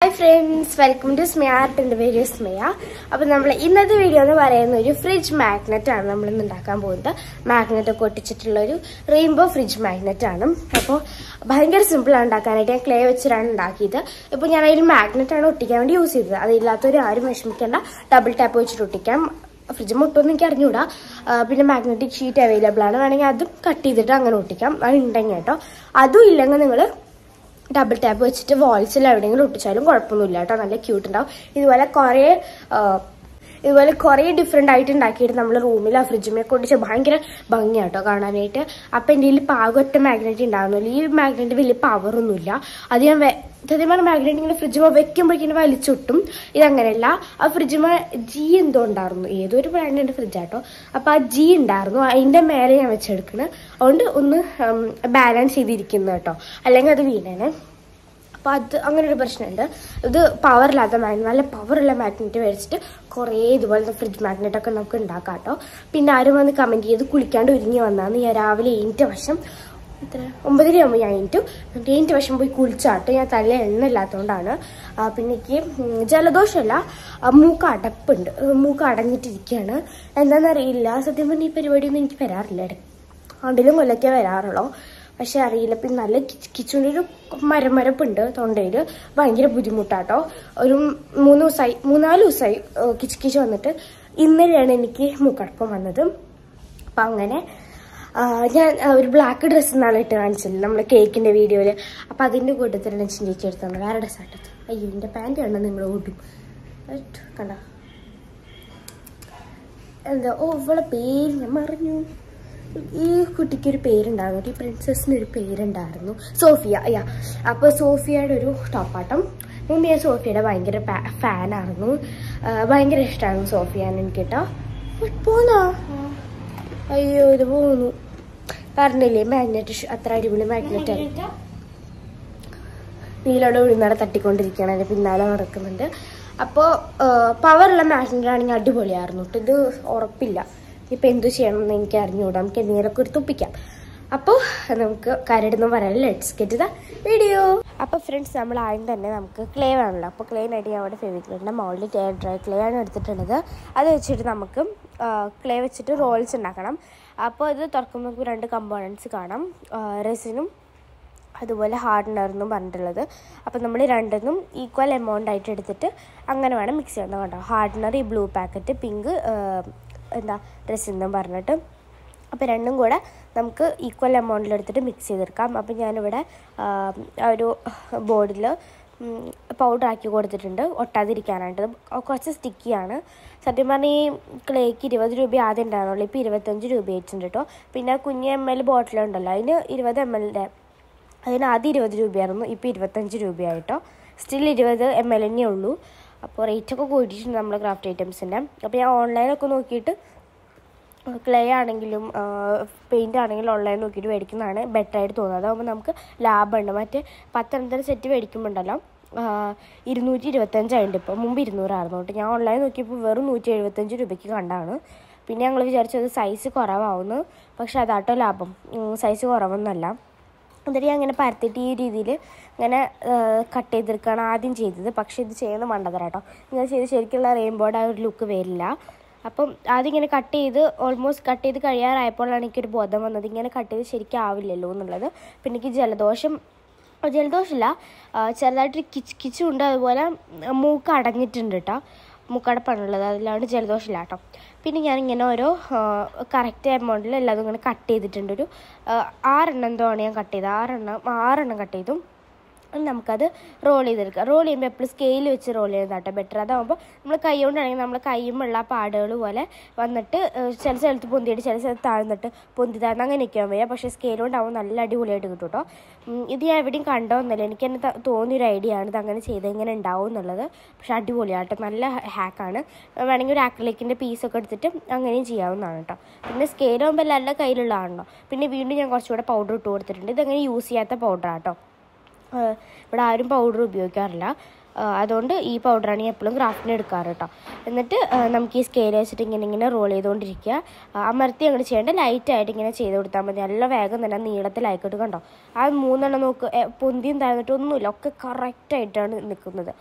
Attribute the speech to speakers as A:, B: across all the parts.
A: hi friends welcome to Smiyart എൻ്റെ പേര് സ്മിയ അപ്പം നമ്മൾ ഇന്നത്തെ വീഡിയോ എന്ന് പറയുന്ന ഒരു ഫ്രിഡ്ജ് മാഗ്നറ്റ് ആണ് നമ്മൾ ഇന്ന് ഉണ്ടാക്കാൻ പോകുന്നത് മാഗ്നറ്റ് ഒക്കെ ഒട്ടിച്ചിട്ടുള്ള ഒരു റെയിൻബോ ഫ്രിഡ്ജ് മാഗ്നറ്റ് ആണ് അപ്പോൾ ഭയങ്കര സിമ്പിളാണ് ഉണ്ടാക്കാനായിട്ട് ഞാൻ ക്ലേ വെച്ചിട്ടാണ് ഉണ്ടാക്കിയത് ഇപ്പോൾ ഞാൻ അതിൽ മാഗ്നറ്റ് ആണ് ഒട്ടിക്കാൻ വേണ്ടി യൂസ് ചെയ്തത് അതില്ലാത്തവർ ആരും വിഷമിക്കേണ്ട ഡബിൾ ടാപ്പ് വെച്ചിട്ട് ഒട്ടിക്കാം ഫ്രിഡ്ജ് മുട്ടൊന്നും എനിക്ക് അറിഞ്ഞൂടാ ആ, പിന്നെ മാഗ്നറ്റിക് ഷീറ്റ് അവൈലബിൾ ആണ് വേണമെങ്കിൽ അതും കട്ട് ചെയ്തിട്ട് അങ്ങനെ ഒട്ടിക്കാം അത് ഉണ്ടെങ്കിൽ കേട്ടോ അതും ഇല്ലെങ്കിൽ നിങ്ങൾ ഡബിൾ ടാപ്പ് വെച്ചിട്ട് വാൾസിൽ എവിടെയെങ്കിലും ഒട്ടിച്ചാലും കുഴപ്പമൊന്നുമില്ല കേട്ടോ നല്ല ക്യൂട്ട് ഉണ്ടാവും ഇതുപോലെ കുറേ ആ, ഇതുപോലെ കുറേ ഡിഫറെൻ്റ് ആയിട്ട് ഉണ്ടാക്കിയിട്ട് നമ്മൾ റൂമിൽ ആ ഫ്രിഡ്ജിമൊക്കെ ഒട്ടിച്ച് ഭയങ്കര ഭംഗിയാട്ടോ കാണാനായിട്ട് അപ്പം എൻ്റെ കയ്യിൽ പാകൊറ്റ മാഗ്നറ്റ് ഉണ്ടാകുന്നില്ല ഈ മാഗ്നറ്റ് വലിയ പവറൊന്നുമില്ല അത് ഞാൻ വെ- സത്യം പറഞ്ഞ മാഗ്നറ്റ് ഇങ്ങനെ ഫ്രിഡ്ജിമ വെക്കുമ്പോഴേക്കും വലിച്ചൊട്ടും ഇതങ്ങനെയല്ല ആ ഫ്രിഡ്ജിമ ജി എന്തോ ഉണ്ടായിരുന്നു ഏതോ ഒരു ബ്രാൻഡിന്റെ ഫ്രിഡ്ജാട്ടോ അപ്പൊ ആ ജി ഉണ്ടായിരുന്നു അതിന്റെ മേലെ ഞാൻ വെച്ചെടുക്കണ് അതുകൊണ്ട് ഒന്ന് ബാലൻസ് ചെയ്തിരിക്കുന്നു കേട്ടോ അല്ലെങ്കിൽ അത് വീണേനെ അപ്പൊ അത് അങ്ങനെ ഒരു പ്രശ്നമുണ്ട് ഇത് പവറില്ലാത്ത മാഗ്നറ്റ് നല്ല പവറുള്ള മാഗ്നറ്റ് മേടിച്ചിട്ട് കുറേ ഇതുപോലത്തെ ഫ്രിഡ്ജ് മാഗ്നറ്റ് ഒക്കെ നമുക്ക് ഉണ്ടാക്കാം കേട്ടോ പിന്നെ ആരും വന്ന് കമന്റ് ചെയ്ത് കുളിക്കാണ്ട് ഒരുങ്ങി വന്നാന്ന് ഞാൻ രാവിലെ ഏഴിൻ്റെ വശം എത്ര ഒമ്പതര ആകുമ്പോൾ ഞാൻ എണീറ്റു എന്നിട്ട് ഏഴിൻ്റെ വശം പോയി കുളിച്ചാട്ട് ഞാൻ തല എണ്ണ ഇല്ലാത്തതുകൊണ്ടാണ് ആ, പിന്നെ എനിക്ക് ഉം, ജലദോഷമല്ല ആ, മൂക്ക് അടപ്പുണ്ട് ഏ, മൂക്ക് അടഞ്ഞിട്ടിരിക്കുകയാണ് എന്താണെന്നറിയില്ല സത്യം പറഞ്ഞാൽ ഈ പരിപാടിയൊന്നും എനിക്ക് വരാറില്ല ഇടയ്ക്ക് ആണ്ടിലും കൊല്ലൊക്കെ വരാറുള്ളൂ പക്ഷെ അറിയില്ല പിന്നെ നല്ല കിച്ചുവിൻ്റെ ഒരു മരമരപ്പുണ്ട് തൊണ്ടയിൽ ഭയങ്കര ബുദ്ധിമുട്ടാട്ടോ ഒരു മൂന്ന് ദിവസമായി മൂന്നാല് ദിവസമായി കിച്ച് കിച്ച് വന്നിട്ട് ഇന്നലെയാണ് എനിക്ക് മൂക്കടപ്പം വന്നത് അപ്പം അങ്ങനെ ആ, ഞാൻ ആ, ഒരു ബ്ലാക്ക് ഡ്രസ്സ് നാളെ ഇട്ട് കാണിച്ചില്ല നമ്മൾ കേക്കിൻ്റെ വീഡിയോയിൽ അപ്പം അതിൻ്റെ കൂട്ടത്തിലാണ് ചേച്ചി എടുത്തത് വേറെ ഡ്രസ്സാട്ടത് അയ്യോ എൻ്റെ പാൻറ് കണ്ടാൽ നിങ്ങൾ ഓടും കണ്ട എന്താ ഓ ഇവളെ പേര് ഞാൻ മറിഞ്ഞു ഈ കുട്ടിക്ക് ഒരു പേരുണ്ടായിരുന്നു ഈ പ്രിൻസസിന് ഒരു പേരുണ്ടായിരുന്നു സോഫിയ അയ്യാ അപ്പൊ സോഫിയയുടെ ഒരു ടോപ്പാട്ടം മുമ്പ് ഞാൻ സോഫിയയുടെ ഭയങ്കര ഫാനായിരുന്നു ഭയങ്കര ഇഷ്ടമായിരുന്നു സോഫിയാൻ എനിക്ക് കേട്ടോ പോന്നാ അയ്യോ ഇത് പോന്നു പറഞ്ഞില്ലേ മാഗ്നറ്റ് അത്ര അടിപൊളി മാഗ്നറ്റ് ആയിരുന്നു നീലോടെ ഉഴുന്നട തട്ടിക്കൊണ്ടിരിക്കുകയാണ് അതിന്റെ പിന്നാലെ നടക്കുന്നുണ്ട് അപ്പോൾ പവറുള്ള മാഗ്നറ്റ് ആണെങ്കിൽ അടിപൊളിയായിരുന്നു കേട്ടോ ഇത് ഉറപ്പില്ല ഇപ്പം എന്തു ചെയ്യണം എന്ന് എനിക്ക് അറിഞ്ഞുകൂടാ നമുക്ക് എന്തെങ്കിലുമൊക്കെ ഒരു തുപ്പിക്കാം അപ്പോൾ നമുക്ക് കരടുന്ന പറയാൻ ലെറ്റ്സ് ഗെറ്റ് ദ വീഡിയോ അപ്പോൾ ഫ്രണ്ട്സ് നമ്മൾ ആദ്യം തന്നെ നമുക്ക് ക്ലേ വേണമല്ലോ അപ്പോൾ ക്ലേനായിട്ട് ഞാൻ അവിടെ ഫെവിക്ലിൻ്റെ മോളിൽ ഡ്രൈ ക്ലേ ആണ് എടുത്തിട്ടുള്ളത് അത് വെച്ചിട്ട് നമുക്ക് ക്ലേ വെച്ചിട്ട് റോൾസ് ഉണ്ടാക്കണം അപ്പോൾ ഇത് തുറക്കുമ്പോൾ നമുക്ക് രണ്ട് കമ്പോണൻസ് കാണാം റെസിനും അതുപോലെ ഹാർഡ്നറെന്നും പറഞ്ഞിട്ടുള്ളത് അപ്പോൾ നമ്മൾ രണ്ടെന്നും ഈക്വൽ എമൗണ്ട് ആയിട്ട് എടുത്തിട്ട് അങ്ങനെ വേണം മിക്സ് ചെയ്യുന്നത് കേട്ടോ ഹാർഡ്നർ ഈ ബ്ലൂ പാക്കറ്റ് പിങ്ക് എന്താ റെസിൻ എന്നും പറഞ്ഞിട്ട് അപ്പോൾ രണ്ടും കൂടെ നമുക്ക് ഈക്വൽ എമൗണ്ടിൽ എടുത്തിട്ട് മിക്സ് ചെയ്തെടുക്കാം അപ്പോൾ ഞാനിവിടെ ആ, ഒരു ബോർഡിൽ പൗഡർ ആക്കി കൊടുത്തിട്ടുണ്ട് ഒട്ടാതിരിക്കാനായിട്ട് ഇത് കുറച്ച് സ്റ്റിക്കിയാണ് സത്യം പറഞ്ഞാൽ ഈ ക്ലേക്ക് ഇരുപത് രൂപ ആദ്യം ഉണ്ടായിരുന്നുള്ളൂ ഇപ്പോൾ ഇരുപത്തഞ്ച് രൂപ ആയിട്ടുണ്ട് കേട്ടോ പിന്നെ കുഞ്ഞ് എം എൽ ബോട്ടിലുണ്ടല്ലോ അതിന് ഇരുപത് എം എല്ലിൻ്റെ അതിന് ആദ്യം ഇരുപത് രൂപയായിരുന്നു ഇപ്പോൾ ഇരുപത്തഞ്ച് രൂപയായിട്ടോ സ്റ്റിൽ ഇരുപത് എം എൽ തന്നെ ഉള്ളൂ അപ്പോൾ റേറ്റൊക്കെ കൂടിയിട്ടുണ്ട് നമ്മുടെ ക്രാഫ്റ്റ് ഐറ്റംസിൻ്റെ അപ്പോൾ ഞാൻ ഓൺലൈനൊക്കെ നോക്കിയിട്ട് ക്ലേ ആണെങ്കിലും പെയിൻ്റ് ആണെങ്കിലും ഓൺലൈൻ നോക്കിയിട്ട് മേടിക്കുന്നതാണ് ബെറ്റർ ആയിട്ട് തോന്നുന്നത് അതാകുമ്പോൾ നമുക്ക് ലാഭമുണ്ട് മറ്റേ പത്തെണ്ണത്തിന് സെറ്റ് മേടിക്കുമ്പോൾ ഉണ്ടല്ലോ ഇരുന്നൂറ്റി ഇരുപത്തഞ്ചായിട്ടുണ്ട് ഇപ്പോൾ മുമ്പ് ഇരുന്നൂറായിരുന്നു കേട്ടോ ഞാൻ ഓൺലൈൻ നോക്കിയപ്പോൾ വെറും നൂറ്റി എഴുപത്തഞ്ച് രൂപയ്ക്ക് കണ്ടാണ് പിന്നെ ഞങ്ങൾ വിചാരിച്ചത് സൈസ് കുറവാവുന്നു പക്ഷെ അതാട്ടോ ലാഭം സൈസ് കുറവൊന്നുമല്ല എന്നിട്ട് ഞാൻ അങ്ങനെ പരത്തിയിട്ട് ഈ രീതിയിൽ ഇങ്ങനെ കട്ട് ചെയ്തെടുക്കുകയാണ് ആദ്യം ചെയ്തത് പക്ഷേ ഇത് ചെയ്യുന്ന മണ്ടതരാട്ടോ ഇങ്ങനെ ചെയ്ത് ശരിക്കുള്ള റെയിൻബോയുടെ ആ ഒരു ലുക്ക് വരില്ല അപ്പം ആദ്യം ഇങ്ങനെ കട്ട് ചെയ്ത് ഓൾമോസ്റ്റ് കട്ട് ചെയ്ത് കഴിയാറായപ്പോഴാണ് എനിക്കൊരു ബോധം വന്നത് ഇങ്ങനെ കട്ട് ചെയ്ത് ശരിക്കും ആവില്ലല്ലോ എന്നുള്ളത് പിന്നെ എനിക്ക് ജലദോഷം ജലദോഷമില്ല ആ, ചെറുതായിട്ട് കിച്ച് കിച്ചും ഉണ്ട് അതുപോലെ മൂക്ക് അടഞ്ഞിട്ടുണ്ട് കേട്ടോ മൂക്കടപ്പാണുള്ളത് അതിലാണ് ജലദോഷമില്ല കേട്ടോ പിന്നെ ഞാനിങ്ങനെ ഓരോ കറക്റ്റ് എമൗണ്ടിൽ എല്ലാതും ഇങ്ങനെ കട്ട് ചെയ്തിട്ടുണ്ട് ഒരു ആ, ആറെണ്ണം എന്തോ ആണ് ഞാൻ കട്ട് ചെയ്തത് ആറെണ്ണം ആറെണ്ണം കട്ട് ചെയ്തു ഇനി നമുക്കത് റോൾ ചെയ്തെടുക്കാം റോൾ ചെയ്യുമ്പോൾ എപ്പോഴും സ്കെയിൽ വെച്ച് റോൾ ചെയ്യുന്നതാട്ടോ ബെറ്റർ അതാകുമ്പോൾ നമ്മൾ കൈ കൊണ്ടാണെങ്കിൽ നമ്മൾ കൈയുമുള്ള പാടുകൾ പോലെ വന്നിട്ട് ഏഹ്, ചില സ്ഥലത്ത് പൊന്തിയിട്ട് ചില സ്ഥലത്ത് താഴ്ന്നിട്ട് പൊന്തി താഴ്ന്ന് അങ്ങനെയൊക്കെ ആവും വരിക പക്ഷേ സ്കെയിൽ കൊണ്ടാവും നല്ല അടിപൊളിയായിട്ട് കിട്ടും കേട്ടോ ഉം, ഇത് ഞാൻ എവിടെയും കണ്ടോന്നല്ല എനിക്ക് തന്നെ ത- തോന്നിയൊരു ഐഡിയ ആണ് ഇത് അങ്ങനെ ചെയ്ത് ഇങ്ങനെ ഉണ്ടാവും എന്നുള്ളത് പക്ഷെ അടിപൊളിയാട്ടോ നല്ല ഹാക്കാണ് വേണമെങ്കിൽ ഒരു ആക്രിലിക്കിൻ്റെ പീസൊക്കെ എടുത്തിട്ട് അങ്ങനെയും ചെയ്യാവുന്നതാണ് കേട്ടോ പിന്നെ സ്കെയിൽ ആകുമ്പോൾ എല്ലാവരുടെ കയ്യിലുള്ളതാണല്ലോ പിന്നെ വീണ്ടും ഞാൻ കുറച്ചുകൂടെ പൗഡർ ഇട്ട് കൊടുത്തിട്ടുണ്ട് ഇതങ്ങനെ യൂസ് ചെയ്യാത്ത പൗഡറാട്ടോ ആഹ് ഇവിടെ ആരും പൗഡർ ഉപയോഗിക്കാറില്ല ആഹ് അതുകൊണ്ട് ഈ പൗഡറാണ് ഞാൻ എപ്പോഴും ക്രാഫ്റ്റിന് എടുക്കാറ് കേട്ടോ എന്നിട്ട് ആഹ് നമുക്ക് ഈ സ്കെയിൽ വെച്ചിട്ട് ഇങ്ങനെ ഇങ്ങനെ റോൾ ചെയ്തുകൊണ്ടിരിക്കുക ആഹ് അമർത്തി അങ്ങോട്ട് ചെയ്യേണ്ട ലൈറ്റായിട്ട് ഇങ്ങനെ ചെയ്ത് കൊടുത്താൽ മതി നല്ല വേഗം തന്നെ നീളത്തിലായിക്കോട്ട് കണ്ടോ ആ മൂന്നെണ്ണം നോക്ക് ഏ, പൊന്തിയും താഴ്ന്നിട്ട് ഒന്നുമില്ല ഒക്കെ കറക്റ്റായിട്ടാണ് നിൽക്കുന്നത്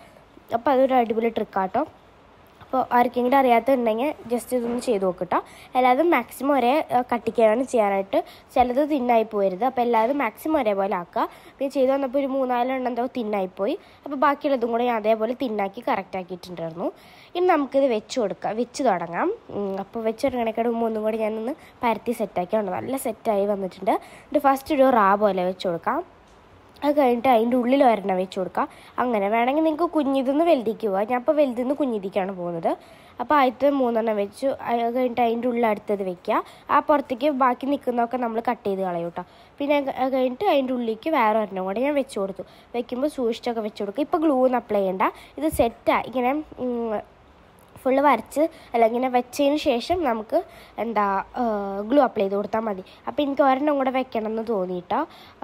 A: അപ്പോൾ അതൊരു അടിപൊളി ട്രിക്കാട്ടോ അപ്പോൾ ആർക്കെങ്കിലും അറിയാത്തുണ്ടെങ്കിൽ ജസ്റ്റ് ഇതൊന്ന് ചെയ്ത് നോക്കട്ടോ എല്ലാതും മാക്സിമം ഒരേ ഏഹ്, കട്ടിക്കാണ് ചെയ്യാനായിട്ട് ചിലത് തിന്നായി പോരുത് അപ്പോൾ എല്ലാവരും മാക്സിമം ഒരേപോലെ ആക്കുക പിന്നെ ചെയ്ത് വന്നപ്പോൾ ഒരു മൂന്നാലെണ്ണം എന്തോ തിന്നായിപ്പോയി അപ്പോൾ ബാക്കിയുള്ളതും കൂടെ ഞാൻ അതേപോലെ തിന്നാക്കി കറക്റ്റ് ആക്കിയിട്ടുണ്ടായിരുന്നു ഇനി നമുക്കിത് വെച്ച് കൊടുക്കാം വെച്ച് തുടങ്ങാം ഉം, അപ്പോൾ വെച്ച് തുടങ്ങണേക്കാട് മുമ്പ് ഒന്നും കൂടി ഞാനൊന്ന് പരത്തി സെറ്റാക്കിയുണ്ട് നല്ല സെറ്റായി വന്നിട്ടുണ്ട് എന്നിട്ട് ഫസ്റ്റ് ഒരു റാ പോലെ വെച്ച് കൊടുക്കാം അത് കഴിഞ്ഞിട്ട് അതിൻ്റെ ഉള്ളിൽ ഒരെണ്ണം വെച്ച് കൊടുക്കുക അങ്ങനെ വേണമെങ്കിൽ നിങ്ങൾക്ക് കുഞ്ഞിതിന്ന് വലുതിക്ക് പോവാം ഞാൻ ഇപ്പോൾ വലുതിന്ന് കുഞ്ഞിതിക്കാണ് പോകുന്നത് അപ്പോൾ ആദ്യത്തെ മൂന്നെണ്ണം വെച്ചു അത് കഴിഞ്ഞിട്ട് അതിൻ്റെ ഉള്ളിൽ അടുത്തത് വെക്കുക ആ പുറത്തേക്ക് ബാക്കി നിൽക്കുന്നതൊക്കെ നമ്മൾ കട്ട് ചെയ്ത് കളയും കേട്ടോ പിന്നെ അത് കഴിഞ്ഞിട്ട് അതിൻ്റെ ഉള്ളിലേക്ക് വേറെ ഒരെണ്ണം കൂടെ ഞാൻ വെച്ച് കൊടുത്തു വെക്കുമ്പോൾ സൂക്ഷിച്ചൊക്കെ വെച്ച് കൊടുക്കുക ഇപ്പോൾ ഗ്ലൂ ഒന്നും അപ്ലൈ ചെയ്യണ്ട ഇത് സെറ്റാണ് ഇങ്ങനെ ഉം, ഫുള്ള് വരച്ച് അല്ല ഇങ്ങനെ വെച്ചതിന് ശേഷം നമുക്ക് എന്താ ഗ്ലൂ അപ്ലൈ ചെയ്ത് കൊടുത്താൽ മതി അപ്പോൾ എനിക്ക് ഒരെണ്ണം കൂടെ വെക്കണം എന്ന് തോന്നിയിട്ടോ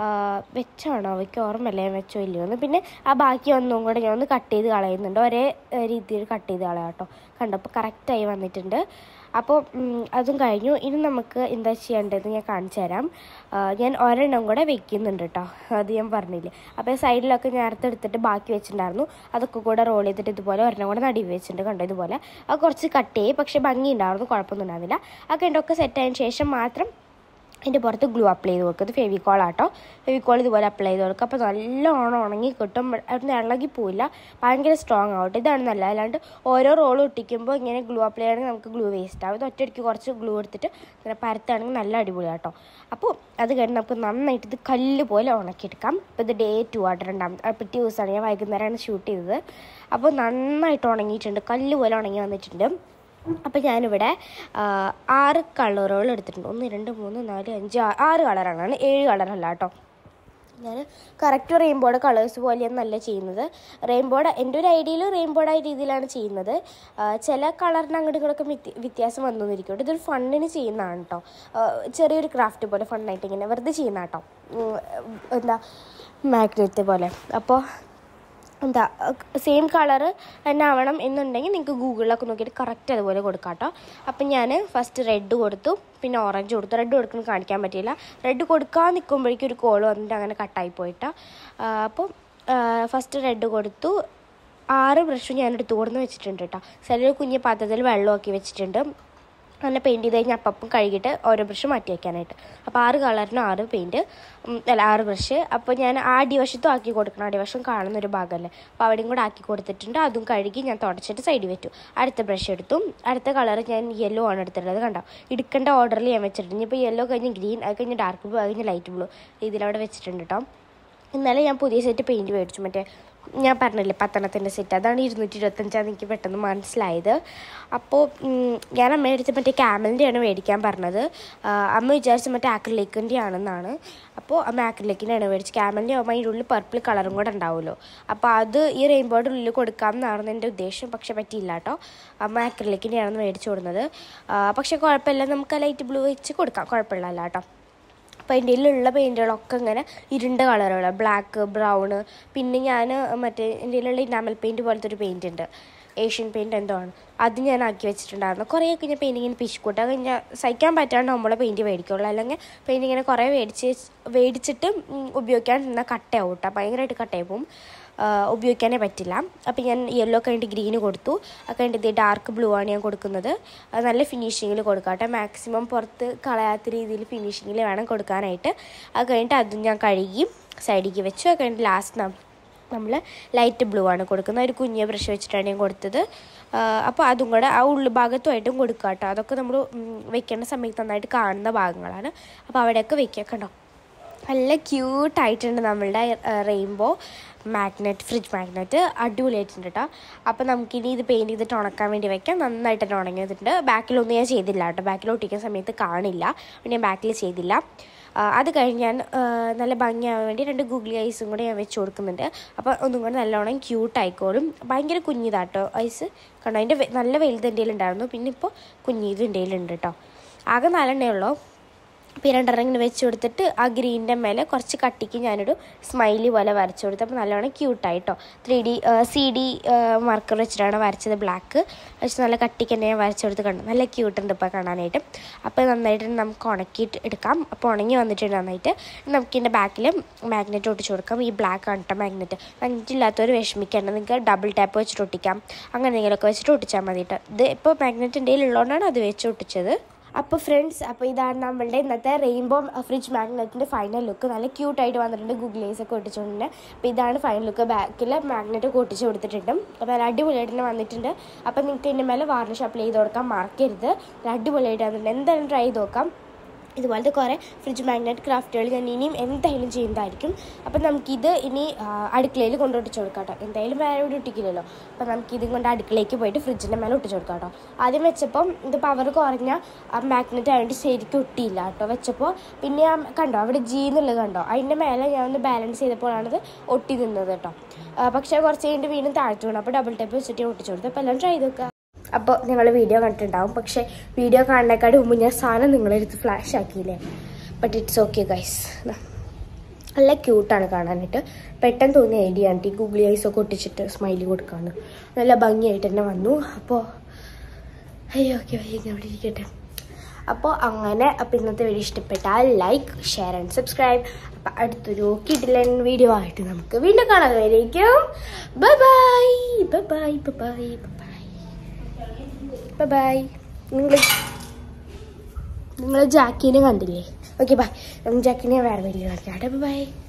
A: വെച്ചാണോ അവയ്ക്ക് ഓർമ്മയില്ല ഞാൻ വെച്ചോ ഇല്ലയോ എന്ന് പിന്നെ ആ ബാക്കി ഒന്നും കൂടെ ഞാൻ ഒന്ന് കട്ട് ചെയ്ത് കളയുന്നുണ്ട് ഒരേ ഏഹ്, രീതിയിൽ കട്ട് ചെയ്ത് കളയാം കേട്ടോ കണ്ടോ അപ്പോൾ കറക്റ്റായി വന്നിട്ടുണ്ട് അപ്പോൾ ഉം, അതും കഴിഞ്ഞു ഇനി നമുക്ക് എന്താ ചെയ്യേണ്ടതെന്ന് ഞാൻ കാണിച്ചു തരാം ആ, ഞാൻ ഒരെണ്ണം കൂടെ വെക്കുന്നുണ്ട് കേട്ടോ അത് ഞാൻ പറഞ്ഞില്ലേ അപ്പോൾ സൈഡിലൊക്കെ നേരത്തെ എടുത്തിട്ട് ബാക്കി വെച്ചിട്ടുണ്ടായിരുന്നു അതൊക്കെ കൂടെ റോൾ ചെയ്തിട്ട് ഇതുപോലെ ഒരെണ്ണം കൂടെ നടുവ് വെച്ചിട്ടുണ്ട് കണ്ടോ ഇതുപോലെ അത് കുറച്ച് കട്ട് ചെയ്യും പക്ഷേ ഭംഗി ഉണ്ടായിരുന്നു കുഴപ്പമൊന്നും ഉണ്ടായിരുന്നില്ല അത് കഴിഞ്ഞൊക്കെ സെറ്റ് ആയതിനു ശേഷം മാത്രം അതിൻ്റെ പുറത്ത് ഗ്ലൂ അപ്ലൈ ചെയ്ത് കൊടുക്കുക ഇത് ഫെവിക്കോൾ ആട്ടോ ഫെവിക്കോൾ ഇതുപോലെ അപ്ലൈ ചെയ്ത് കൊടുക്കുക അപ്പോൾ നല്ലോണം ഉണങ്ങി കിട്ടും അവിടുന്ന് ഇളകി പോയില്ല ഭയങ്കര സ്ട്രോങ് ആവട്ടെ ഇതാണ് നല്ല അല്ലാണ്ട് ഓരോ റോൾ ഒട്ടിക്കുമ്പോൾ ഇങ്ങനെ ഗ്ലൂ അപ്ലൈ ചെയ്യണമെങ്കിൽ നമുക്ക് ഗ്ലൂ വേസ്റ്റ് ആവും ഇത് ഒറ്റയടിക്ക് കുറച്ച് ഗ്ലൂ എടുത്തിട്ട് ഇങ്ങനെ പരത്താണെങ്കിൽ നല്ല അടിപൊളിയാണ് കേട്ടോ അപ്പോൾ അത് കഴിഞ്ഞ് നമുക്ക് നന്നായിട്ട് ഇത് കല്ല് പോലെ ഉണക്കിയെടുക്കാം ഇപ്പോൾ ഇത് ഡേ ടു ആയിട്ട് രണ്ടാമത്തെ പിറ്റേ ദിവസമാണ് ഞാൻ വൈകുന്നേരമാണ് ഷൂട്ട് ചെയ്തത് അപ്പോൾ നന്നായിട്ട് ഉണങ്ങിയിട്ടുണ്ട് കല്ല് പോലെ ഉണങ്ങി വന്നിട്ടുണ്ട് അപ്പോൾ ഞാനിവിടെ ആ, ആറ് കളറുകൾ എടുത്തിട്ടുണ്ട് ഒന്ന് രണ്ട് മൂന്ന് നാല് അഞ്ച് ആ- ആറ് കളറാണ് ഏഴ് കളറല്ല കേട്ടോ ഞാൻ കറക്റ്റ് റെയിൻബോയുടെ കളേഴ്സ് പോലെയൊന്നല്ല ചെയ്യുന്നത് റെയിൻബോയുടെ എൻ്റെ ഒരു ഐഡിയയിൽ റെയിൻബോയുടെ രീതിയിലാണ് ചെയ്യുന്നത് ആ, ചില കളറിന് അങ്ങോട്ടും ഇങ്ങോട്ടൊക്കെ വ്യത്യ- വ്യത്യാസം വന്നിരിക്കും ഇതൊരു ഫണ്ണിന് ചെയ്യുന്നതാണ് കേട്ടോ ആ, ചെറിയൊരു ക്രാഫ്റ്റ് പോലെ ഫണ്ണായിട്ട് ഇങ്ങനെ വെറുതെ ചെയ്യുന്ന കേട്ടോ ഉം, എന്താ മാഗ്നറ്റ് പോലെ അപ്പോൾ എന്താ സെയിം കളറ് തന്നെ ആവണം എന്നുണ്ടെങ്കിൽ നിങ്ങൾക്ക് ഗൂഗിളിലൊക്കെ നോക്കിയിട്ട് കറക്റ്റ് അതുപോലെ കൊടുക്കാം കേട്ടോ അപ്പം ഞാൻ ഫസ്റ്റ് റെഡ് കൊടുത്തു പിന്നെ ഓറഞ്ച് കൊടുത്തു റെഡ് കൊടുക്കുന്നത് കാണിക്കാൻ പറ്റിയില്ല റെഡ് കൊടുക്കാൻ നിൽക്കുമ്പോഴേക്കും ഒരു കോൾ വന്നിട്ട് അങ്ങനെ കട്ടായി പോയിട്ടാ അപ്പം ഫസ്റ്റ് റെഡ് കൊടുത്തു ആറ് ബ്രഷും ഞാൻ എടുത്തു കൊടുന്ന് വെച്ചിട്ടുണ്ട് കേട്ടോ ചിലർ കുഞ്ഞു പാത്രത്തിൽ വെള്ളമാക്കി വെച്ചിട്ടുണ്ട് അങ്ങനെ പെയിൻറ്റ് ചെയ്ത് കഴിഞ്ഞാൽ അപ്പം കഴുകിയിട്ട് ഓരോ ബ്രഷ് മാറ്റി വയ്ക്കാനായിട്ട് അപ്പോൾ ആറ് കളറിന് ആറ് പെയിൻറ്റ് അല്ല ആറ് ബ്രഷ് അപ്പോൾ ഞാൻ ആ അടിവശത്തും ആക്കി കൊടുക്കണം അടിവശം കാണുന്ന ഒരു ഭാഗമല്ലേ അപ്പോൾ അവിടെയും കൂടെ ആക്കി കൊടുത്തിട്ടുണ്ട് അതും കഴുകി ഞാൻ തുടച്ചിട്ട് സൈഡിൽ വെച്ചു അടുത്ത ബ്രഷ് എടുത്തു അടുത്ത കളർ ഞാൻ യെല്ലോ ആണ് എടുത്തിട്ടുള്ളത് കണ്ടോ എടുക്കേണ്ട ഓർഡറിൽ ഞാൻ വെച്ചിട്ടുണ്ട് ഇനിയിപ്പോൾ യെല്ലോ കഴിഞ്ഞ് ഗ്രീൻ അത് കഴിഞ്ഞ് ഡാർക്ക് ബ്ലൂ അത് കഴിഞ്ഞ് ലൈറ്റ് ബ്ലൂ ഇതിൽ അവിടെ വെച്ചിട്ടുണ്ട് കേട്ടോ ഇന്നലെ ഞാൻ പുതിയ സെറ്റ് പെയിൻറ്റ് മേടിച്ചു മറ്റേ ഞാൻ പറഞ്ഞില്ലേ പത്തനത്തിൻ്റെ സെറ്റ് അതാണ് ഇരുന്നൂറ്റി ഇരുപത്തഞ്ചാന്ന് എനിക്ക് പെട്ടെന്ന് മനസ്സിലായത് അപ്പോൾ ഉം, ഞാൻ അമ്മയുടെ അടുത്ത് മറ്റേ ക്യാമലിൻ്റെയാണ് മേടിക്കാൻ പറഞ്ഞത് ആ, അമ്മ വിചാരിച്ച മറ്റേ ആക്രിലേക്കിൻ്റെ ആണെന്നാണ് അപ്പോൾ അമ്മ ആക്രിലേക്കിൻ്റെയാണ് മേടിച്ചത് ക്യാമലിൻ്റെ ആകുമ്പോൾ അതിൻ്റെ ഉള്ളിൽ പർപ്പിൾ കളറും കൂടെ ഉണ്ടാവുമല്ലോ അപ്പോൾ അത് ഈ റെയിൻബോയുടെ ഉള്ളിൽ കൊടുക്കാം എന്നായിരുന്നു എൻ്റെ ഉദ്ദേശം പക്ഷേ പറ്റിയില്ല കേട്ടോ അമ്മ ആക്രിലേക്കിൻ്റെ ആണെന്ന് മേടിച്ചു കൊടുക്കുന്നത് ആ, പക്ഷേ കുഴപ്പമില്ല നമുക്ക് ലൈറ്റ് ബ്ലൂ വെച്ച് കൊടുക്കാം കുഴപ്പമില്ല കേട്ടോ അപ്പോൾ അതിൻ്റെ ഉള്ളിലുള്ള പെയിൻറ്റുകളൊക്കെ ഇങ്ങനെ ഇരുണ്ട കളറുകൾ ബ്ലാക്ക് ബ്രൗണ് പിന്നെ ഞാൻ മറ്റേ എൻ്റെ ഉള്ളിലുള്ള ഇനാമൽ പെയിൻറ്റ് പോലത്തെ ഒരു പെയിൻറ്റ് ഉണ്ട് ഏഷ്യൻ പെയിൻറ്റ് എന്തോ ആണ് അത് ഞാൻ ആക്കി വെച്ചിട്ടുണ്ടായിരുന്നു കുറേയൊക്കെ ഞാൻ പെയിൻറ്റിങ്ങിന് പിശുക്കൂട്ട് അത് കഴിഞ്ഞാൽ സഹിക്കാൻ പറ്റാണ്ട് നമ്മളെ പെയിൻറ്റ് മേടിക്കുള്ളൂ അല്ലെങ്കിൽ പെയിൻറ്റ് ഇങ്ങനെ കുറേ മേടിച്ച് മേടിച്ചിട്ട് ഉം, ഉപയോഗിക്കാൻ നിന്നാൽ കട്ടയാവും കേട്ടോ ഭയങ്കരമായിട്ട് കട്ടയായി പോകും ആ, ഉപയോഗിക്കാനേ പറ്റില്ല അപ്പോൾ ഞാൻ യെല്ലോ കഴിഞ്ഞിട്ട് ഗ്രീന് കൊടുത്തു അത് കഴിഞ്ഞിട്ട് ഇത് ഡാർക്ക് ബ്ലൂ ആണ് ഞാൻ കൊടുക്കുന്നത് അത് നല്ല ഫിനിഷിങ്ങിൽ കൊടുക്കാട്ടെ മാക്സിമം പുറത്ത് കളയാത്ത രീതിയിൽ ഫിനിഷിങ്ങിൽ വേണം കൊടുക്കാനായിട്ട് അത് കഴിഞ്ഞിട്ട് അതും ഞാൻ കഴുകി സൈഡിലേക്ക് വെച്ചു അത് കഴിഞ്ഞിട്ട് ലാസ്റ്റ് നമ്മൾ ലൈറ്റ് ബ്ലൂ ആണ് കൊടുക്കുന്നത് ഒരു കുഞ്ഞ് ബ്രഷ് വെച്ചിട്ടാണ് ഞാൻ കൊടുത്തത് ആ, അപ്പോൾ അതും കൂടെ ആ ഉള്ളുഭാഗത്തുമായിട്ടും കൊടുക്കുക കേട്ടോ അതൊക്കെ നമ്മൾ വെക്കേണ്ട സമയത്ത് നന്നായിട്ട് കാണുന്ന ഭാഗങ്ങളാണ് അപ്പോൾ അവിടെയൊക്കെ വെക്കുക കണ്ടോ നല്ല ക്യൂട്ടായിട്ടുണ്ട് നമ്മളുടെ റെയിൻബോ മാഗ്നറ്റ് ഫ്രിഡ്ജ് മാഗ്നറ്റ് അടിപൊളിയായിട്ടുണ്ട് കേട്ടോ അപ്പോൾ നമുക്കിനി ഇത് പെയിൻറ്റ് ചെയ്തിട്ട് ഉണക്കാൻ വേണ്ടി വെക്കാം നന്നായിട്ട് തന്നെ ഉണങ്ങി വന്നിട്ടുണ്ട് ബാക്കിലൊന്നും ഞാൻ ചെയ്തില്ല കേട്ടോ ബാക്കിൽ ഒട്ടിക്കുന്ന സമയത്ത് കാണില്ല പിന്നെ ഞാൻ ബാക്കിൽ ചെയ്തില്ല ആ, അത് കഴിഞ്ഞ് ഞാൻ ആ, നല്ല ഭംഗിയാവാൻ വേണ്ടി രണ്ട് ഗൂഗിളി ഐസും കൂടെ ഞാൻ വെച്ച് കൊടുക്കുന്നുണ്ട് അപ്പോൾ ഒന്നും കൂടെ നല്ലോണം ക്യൂട്ട് ആയിക്കോളും ഭയങ്കര കുഞ്ഞിതാട്ടോ ഐസ് കണ്ടോ അതിൻ്റെ വെ- നല്ല വലുത് എൻ്റെ ഉണ്ടായിരുന്നു പിന്നെ ഇപ്പോൾ കുഞ്ഞിത് എൻ്റെ ഉണ്ട് കേട്ടോ ആകെ നാലെണ്ണേ ഉള്ളൂ അപ്പോൾ ഈ രണ്ടെണ്ണം ഇങ്ങനെ വെച്ച് കൊടുത്തിട്ട് ആ ഗ്രീനിൻ്റെ മേലെ കുറച്ച് കട്ടിക്ക് ഞാനൊരു സ്മൈലി പോലെ വരച്ചു കൊടുത്തു അപ്പോൾ നല്ലോണം ക്യൂട്ടായിട്ടോ three D C D marker വെച്ചിട്ടാണ് വരച്ചത് ബ്ലാക്ക് വെച്ച് നല്ല കട്ടിക്ക് തന്നെ ഞാൻ വരച്ചു കൊടുത്ത് കണ്ടു നല്ല ക്യൂട്ടുണ്ട് ഇപ്പോൾ കാണാനായിട്ട് അപ്പോൾ നന്നായിട്ട് നമുക്ക് ഉണക്കിയിട്ട് എടുക്കാം അപ്പോൾ ഉണങ്ങി വന്നിട്ടുണ്ട് നന്നായിട്ട് നമുക്കിതിൻ്റെ ബാക്കിൽ മാഗ്നറ്റ് ഒട്ടിച്ച് കൊടുക്കാം ഈ ബ്ലാക്ക് ആണ് കേട്ടോ മാഗ്നറ്റ് മാഗ്നറ്റ് ഇല്ലാത്തവർ വിഷമിക്കേണ്ട നിങ്ങൾക്ക് ഡബിൾ ടാപ്പ് വെച്ചിട്ട് ഒട്ടിക്കാം അങ്ങനെ എന്തെങ്കിലുമൊക്കെ വെച്ചിട്ട് ഒട്ടിച്ചാൽ മതി കേട്ടോ ഇത് ഇപ്പോൾ മാഗ്നറ്റ് എൻ്റെ ഉള്ളതുകൊണ്ടാണ് അത് വെച്ച് ഒട്ടിച്ചത് അപ്പോൾ ഫ്രണ്ട്സ് അപ്പോൾ ഇതാണ് നമ്മളുടെ ഇന്നത്തെ റെയിൻബോ ഫ്രിഡ്ജ് മാഗ്നറ്റിൻ്റെ ഫൈനൽ ലുക്ക് നല്ല ക്യൂട്ടായിട്ട് വന്നിട്ടുണ്ട് ഗൂഗിളേസ് ഒക്കെ ഒട്ടിച്ചുകൊണ്ട് അപ്പോൾ ഇതാണ് ഫൈനൽ ലുക്ക് ബാക്കിൽ മാഗ്നറ്റ് ഒക്കെ ഒട്ടിച്ച് കൊടുത്തിട്ടുണ്ട് അപ്പോൾ നല്ല അടിപൊളിയായിട്ട് തന്നെ വന്നിട്ടുണ്ട് അപ്പോൾ നിങ്ങൾക്ക് ഇതിൻ്റെ മേലെ വാർണിഷ് അപ്ലൈ ചെയ്ത് കൊടുക്കാൻ മറക്കരുത് നല്ല അടിപൊളിയായിട്ട് വന്നിട്ടുണ്ട് എന്തായാലും ട്രൈ ചെയ്ത് നോക്കാം ഇതുപോലത്തെ കുറേ ഫ്രിഡ്ജ് മാഗ്നറ്റ് ക്രാഫ്റ്റുകൾ ഞാൻ ഇനിയും എന്തായാലും ചെയ്യുന്നതായിരിക്കും അപ്പം നമുക്കിത് ഇനി ആ, അടുക്കളയിൽ കൊണ്ട് ഒട്ടിച്ച് കൊടുക്കാം കേട്ടോ എന്തായാലും വേറെ ഇവിടെ ഒട്ടിക്കില്ലല്ലോ അപ്പം നമുക്കിതും കൊണ്ട് അടുക്കളയ്ക്ക് പോയിട്ട് ഫ്രിഡ്ജിൻ്റെ മേലെ ഒട്ടിച്ച് കൊടുക്കാം കേട്ടോ ആദ്യം വെച്ചപ്പം ഇത് പവർ കുറഞ്ഞ ആ മാഗ്നറ്റ് ആയതുകൊണ്ട് ശരിക്കും ഒട്ടിയില്ല കേട്ടോ വെച്ചപ്പോൾ പിന്നെ ഞാൻ കണ്ടോ അവിടെ ജി എന്നുള്ളത് കണ്ടോ അതിൻ്റെ മേലെ ഞാൻ ഒന്ന് ബാലൻസ് ചെയ്തപ്പോഴാണിത് ഒട്ടി നിന്നത് കേട്ടോ ആ, പക്ഷേ കുറച്ച് കഴിഞ്ഞിട്ട് വീണ്ടും താഴ്ത്തു വീണു അപ്പോൾ ഡബിൾ ടേപ്പ് വെച്ചിട്ട് ഒട്ടിച്ച് കൊടുത്തു അപ്പോൾ എല്ലാം ട്രൈ ചെയ്ത് നോക്കുക അപ്പോൾ നിങ്ങൾ വീഡിയോ കണ്ടിട്ടുണ്ടാവും പക്ഷേ വീഡിയോ കാണുന്നേക്കാട് മുമ്പ് ഞാൻ സാധനം നിങ്ങളെടുത്ത് ഫ്ലാഷ് ആക്കിയില്ലേ ബട്ട് ഇറ്റ്സ് ഓക്കെ ഗൈസ് നല്ല ക്യൂട്ടാണ് കാണാനായിട്ട് പെട്ടെന്ന് തോന്നിയ ഐഡിയ ആണ് ഈ ഗൂഗിളി ഐസ് ഒക്കെ ഒട്ടിച്ചിട്ട് സ്മൈലി കൊടുക്കാണ് നല്ല ഭംഗിയായിട്ട് തന്നെ വന്നു അപ്പോൾ അയ്യോ ഓക്കെ വൈകി അവിടെ ഇരിക്കട്ടെ അപ്പോൾ അങ്ങനെ അപ്പോൾ ഇന്നത്തെ വീഡിയോ ഇഷ്ടപ്പെട്ടാൽ ലൈക്ക് ഷെയർ ആൻഡ് സബ്സ്ക്രൈബ് അപ്പം അടുത്തൊരു കിഡിലൻ വീഡിയോ ആയിട്ട് നമുക്ക് വീണ്ടും കാണാൻ വരേക്കും bye bye bye bye bye bye bye bye bye നിങ്ങൾ നിങ്ങൾ ജാക്കിനെ കണ്ടില്ലേ ഓക്കെ ബൈ ജാക്കിനെ വേറെ വീഡിയോ കാണിക്കാം ബൈ ബൈ